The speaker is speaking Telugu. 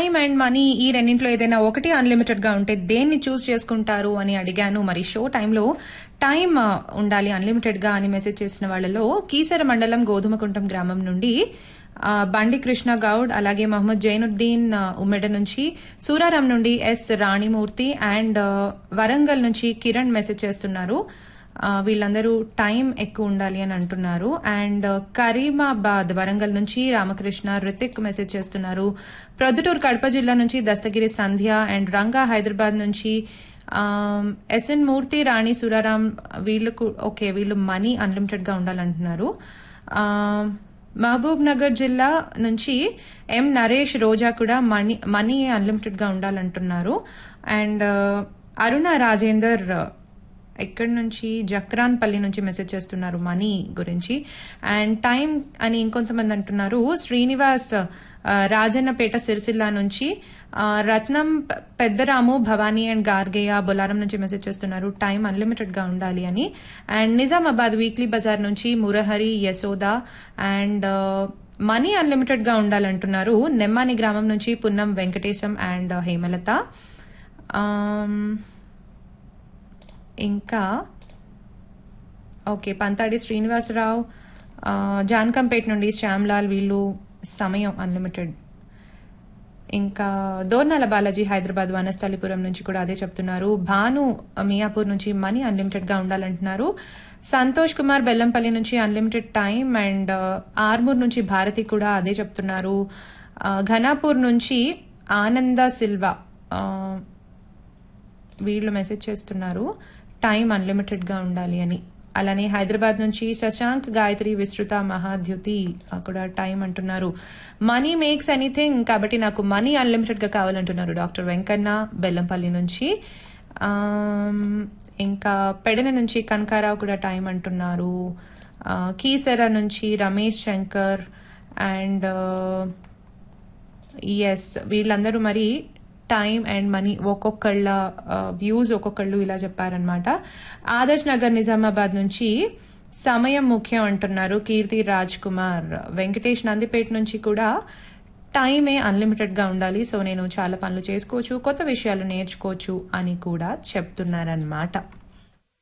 టైం అండ్ మనీ ఈ రెండింటిలో ఏదైనా ఒకటి అన్లిమిటెడ్ గా ఉంటే దేన్ని చూస్ చేసుకుంటారు అని అడిగాను మరి షో టైంలో టైం ఆ, ఉండాలి అన్లిమిటెడ్ గా అని మెసేజ్ చేసిన వాళ్ళలో కీసర మండలం గోధుమకుంటం గ్రామం నుండి ఆ, బండి కృష్ణ గౌడ్ అలాగే మహమ్మద్ జైనుద్దీన్ ఆ, ఉమ్మెడ నుంచి సూరారాం నుండి ఎస్ రాణిమూర్తి అండ్ ఆ, వరంగల్ నుంచి కిరణ్ మెసేజ్ చేస్తున్నారు ఆ, వీళ్ళందరూ టైం ఎక్కువ ఉండాలి అని అంటున్నారు అండ్ కరీమాబాద్ వరంగల్ నుంచి రామకృష్ణ రితిక్ మెసేజ్ చేస్తున్నారు ప్రొద్దుటూరు కడప జిల్లా నుంచి దస్తగిరి సంధ్య అండ్ రంగా హైదరాబాద్ నుంచి ఎస్ఎన్ మూర్తి రాణి సురారాం వీళ్ళు కు- ఓకే వీళ్ళు మనీ అన్లిమిటెడ్ గా ఉండాలంటున్నారు ఆ, మహబూబ్ నగర్ జిల్లా నుంచి ఎం నరేష్ రోజా కూడా మనీ మనీ అన్లిమిటెడ్ గా ఉండాలంటున్నారు అండ్ అరుణ రాజేందర్ ఎక్కడి నుంచి జక్రాన్పల్లి నుంచి మెసేజ్ చేస్తున్నారు మనీ గురించి అండ్ టైం అని ఇంకొంతమంది అంటున్నారు శ్రీనివాస్ ఆ, రాజన్నపేట సిరిసిల్ల నుంచి ఆ, రత్నం పె- పెద్దరాము భవానీ అండ్ గార్గేయ బొలారం నుంచి మెసేజ్ చేస్తున్నారు టైం అన్లిమిటెడ్ గా ఉండాలి అని అండ్ నిజామాబాద్ వీక్లీ బజార్ నుంచి మురహరి యశోద అండ్ ఆ, మనీ అన్లిమిటెడ్ గా ఉండాలంటున్నారు నెమ్మాని గ్రామం నుంచి పున్నం వెంకటేశం అండ్ హేమలత ఆమ్, ఇంకా ఓకే పంతాడి శ్రీనివాసరావు ఆ, జాన్కంపేట నుండి శ్యామ్లాల్ వీళ్ళు సమయం అన్లిమిటెడ్ ఇంకా దోర్నాల బాలాజీ హైదరాబాద్ వనస్థలిపురం నుంచి కూడా అదే చెప్తున్నారు భాను మియాపూర్ నుంచి మనీ అన్లిమిటెడ్ గా ఉండాలంటున్నారు సంతోష్ కుమార్ బెల్లంపల్లి నుంచి అన్లిమిటెడ్ టైం అండ్ ఆర్మూర్ నుంచి భారతి కూడా అదే చెప్తున్నారు ఆ, ఘనాపూర్ నుంచి ఆనంద సిల్వా ఆ, వీళ్ళు మెసేజ్ చేస్తున్నారు టైం అన్లిమిటెడ్ గా ఉండాలి అని అలానే హైదరాబాద్ నుంచి శశాంక్ గాయత్రి విస్తృత మహాద్యుతి ఆ, కూడా టైం అంటున్నారు మనీ మేక్స్ ఎనీథింగ్ కాబట్టి నాకు మనీ అన్లిమిటెడ్ గా కావాలంటున్నారు డాక్టర్ వెంకన్న బెల్లంపల్లి నుంచి ఆమ్, ఇంకా పెడన నుంచి కనకారావు కూడా టైం అంటున్నారు ఆ, కీసర నుంచి రమేష్ శంకర్ అండ్ ఎస్ వీళ్ళందరూ మరి టైం అండ్ మనీ ఒక్కొక్కళ్ళ వ్యూస్ ఒక్కొక్కళ్ళు ఇలా చెప్పారనమాట ఆదర్శ్ నగర్ నిజామాబాద్ నుంచి సమయం ముఖ్యం అంటున్నారు కీర్తి రాజ్ కుమార్ వెంకటేష్ నందిపేట నుంచి కూడా టైమే అన్లిమిటెడ్ గా ఉండాలి సో నేను చాలా పనులు చేసుకోవచ్చు కొత్త విషయాలు నేర్చుకోవచ్చు అని కూడా చెప్తున్నారనమాట